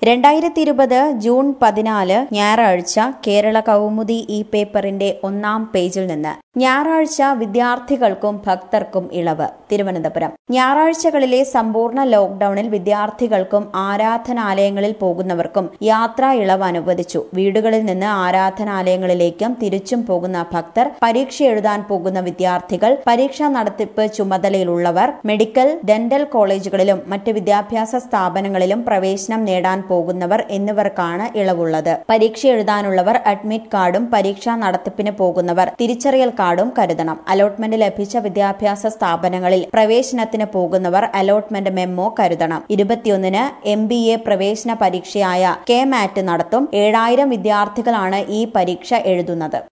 രണ്ടായിരത്തി ഇരുപത് ജൂൺ പതിനാല് ഞായറാഴ്ച കേരള കൗമുദി ഈ പേപ്പറിന്റെ ഒന്നാം പേജിൽ നിന്ന് ഞായറാഴ്ച വിദ്യാർത്ഥികൾക്കും ഭക്തർക്കും ഇളവ് തിരുവനന്തപുരം ഞായറാഴ്ചകളിലെ സമ്പൂർണ്ണ ലോക്ഡൌണിൽ വിദ്യാർത്ഥികൾക്കും ആരാധനാലയങ്ങളിൽ പോകുന്നവർക്കും യാത്രാ ഇളവ് അനുവദിച്ചു വീടുകളിൽ നിന്ന് ആരാധനാലയങ്ങളിലേക്കും തിരിച്ചും പോകുന്ന ഭക്തർ പരീക്ഷ എഴുതാൻ പോകുന്ന വിദ്യാർത്ഥികൾ പരീക്ഷാ നടത്തിപ്പ് ചുമതലയിലുള്ളവർ മെഡിക്കൽ ഡെന്റൽ കോളേജുകളിലും മറ്റ് വിദ്യാഭ്യാസ സ്ഥാപനങ്ങളിലും പ്രവേശനം നേടാൻ പോകുന്നവർ എന്നിവർക്കാണ് ഇളവുള്ളത് പരീക്ഷ എഴുതാനുള്ളവർ അഡ്മിറ്റ് കാർഡും പരീക്ഷാ നടത്തിപ്പിന് പോകുന്നവർ തിരിച്ചറിയൽ കാർഡും കരുതണം അലോട്ട്മെന്റ് ലഭിച്ച വിദ്യാഭ്യാസ സ്ഥാപനങ്ങളിൽ പ്രവേശനത്തിന് പോകുന്നവർ അലോട്ട്മെന്റ് മെമ്മോ കരുതണം ഇരുപത്തിയൊന്നിന് എം ബി എ പ്രവേശന പരീക്ഷയായ കെ മാറ്റ് നടത്തും ഏഴായിരം വിദ്യാർത്ഥികളാണ് ഈ പരീക്ഷ എഴുതുന്നത്